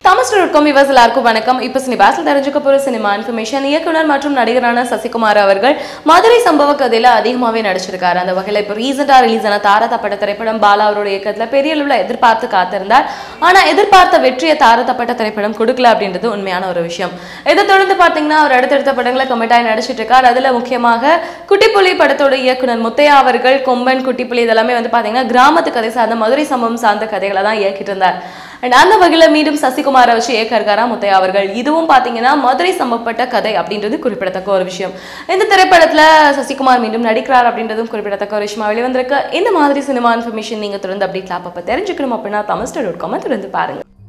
தமிழ் இருக்கும் விவசாய எல்லாருக்கும் வணக்கம் இப்போ சினிபாஸில் தெரிஞ்சுக்க போகிற சினிமா இன்ஃபர்மேஷன் இயக்குனர் மற்றும் நடிகரான சசிகுமார் அவர்கள் மதுரை சம்பவ கதையில அதிகமாகவே நடிச்சிருக்காரு அந்த வகையில் இப்போ ரீசெண்டாக ரிலீஸ் ஆன தாரதப்பட்ட திரைப்படம் பாலா அவரோட இயக்கத்தில் பெரிய அளவில் எதிர்பார்த்து காத்திருந்தார் ஆனால் எதிர்பார்த்த வெற்றியை தாரதப்பட்ட திரைப்படம் கொடுக்கல அப்படின்றது உண்மையான ஒரு விஷயம் இதை தொடர்ந்து பார்த்தீங்கன்னா அவர் அடுத்தடுத்த படங்களை கமிட் ஆகி நடிச்சிட்டு இருக்கார் அதில் முக்கியமாக குட்டிப்புலி படத்தோட இயக்குனர் முத்தையா அவர்கள் கொம்பன் குட்டிப்புலி இதெல்லாமே வந்து பார்த்தீங்கன்னா கிராமத்து கதை சார்ந்த மதுரை சம்பவம் சார்ந்த கதைகளை தான் இயக்கிட்டு இருந்தார் அண்ட் அந்த வகையில் மீண்டும் சசிகுமாரை வச்சு இயக்க இருக்காரா முத்தையா அவர்கள் இதுவும் பார்த்தீங்கன்னா மதுரை சம்பவப்பட்ட கதை அப்படின்றது குறிப்பிடத்தக்க ஒரு விஷயம் இந்த திரைப்படத்தில் சசிகுமார் மீண்டும் நடிக்கிறார் அப்படின்றதும் குறிப்பிடத்தக்க ஒரு விஷயமா வெளிவந்திருக்கு இந்த மாதிரி சினிமா இன்ஃபர்மேஷன் நீங்கள் தொடர்ந்து அப்டேட்ல அப்பப்போ தெரிஞ்சுக்கணும் அப்படின்னா தமிழ் டாட் காமை தொடர்ந்து பாருங்க